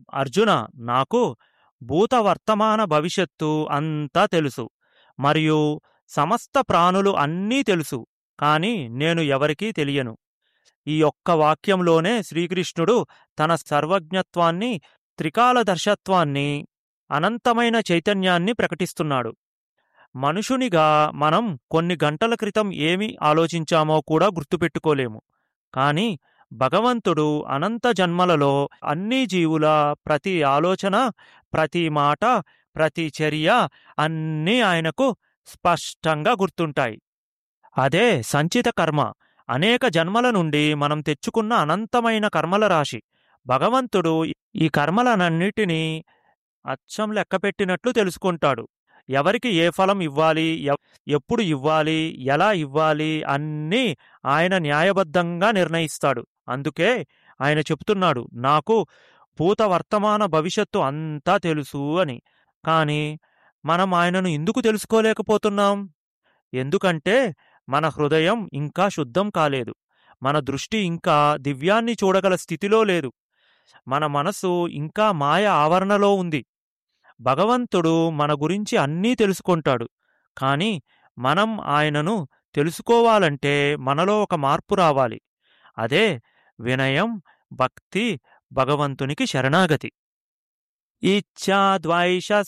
అర్జున నాకు భూత వర్తమాన భవిష్యత్తు అంతా తెలుసు మరియు సమస్త ప్రాణులు అన్నీ తెలుసు కాని నేను ఎవరికీ తెలియను ఈ ఒక్క వాక్యంలోనే శ్రీకృష్ణుడు తన సర్వజ్ఞత్వాన్ని త్రికాలదర్శత్వాన్ని అనంతమైన చైతన్యాన్ని ప్రకటిస్తున్నాడు మనుషునిగా మనం కొన్ని గంటల క్రితం ఏమి ఆలోచించామో కూడా గుర్తుపెట్టుకోలేము కాని భగవంతుడు అనంత జన్మలలో అన్ని జీవుల ప్రతి ఆలోచన ప్రతి మాట ప్రతి చర్య అన్నీ ఆయనకు స్పష్టంగా గుర్తుంటాయి అదే సంచిత కర్మ అనేక జన్మల నుండి మనం తెచ్చుకున్న అనంతమైన కర్మల రాశి భగవంతుడు ఈ కర్మలనన్నిటినీ అచ్చం లెక్కపెట్టినట్లు తెలుసుకుంటాడు ఎవరికి ఏ ఫలం ఇవ్వాలి ఎవ్- ఎప్పుడు ఇవ్వాలి ఎలా ఇవ్వాలి అన్నీ ఆయన న్యాయబద్ధంగా నిర్ణయిస్తాడు అందుకే ఆయన చెప్తున్నాడు నాకు భూత వర్తమాన భవిష్యత్తు అంతా తెలుసు అని కానీ మనం ఆయనను ఎందుకు తెలుసుకోలేకపోతున్నాం ఎందుకంటే మన హృదయం ఇంకా శుద్ధం కాలేదు మన దృష్టి ఇంకా దివ్యాన్ని చూడగల స్థితిలో లేదు మన మనసు ఇంకా మాయ ఆవరణలో ఉంది భగవంతుడు మన గురించి అన్నీ తెలుసుకుంటాడు కానీ మనం ఆయనను తెలుసుకోవాలంటే మనలో ఒక మార్పు రావాలి అదే వినయం భక్తి భగవంతునికి శరణాగతి ఇచ్ఛా ద్వైష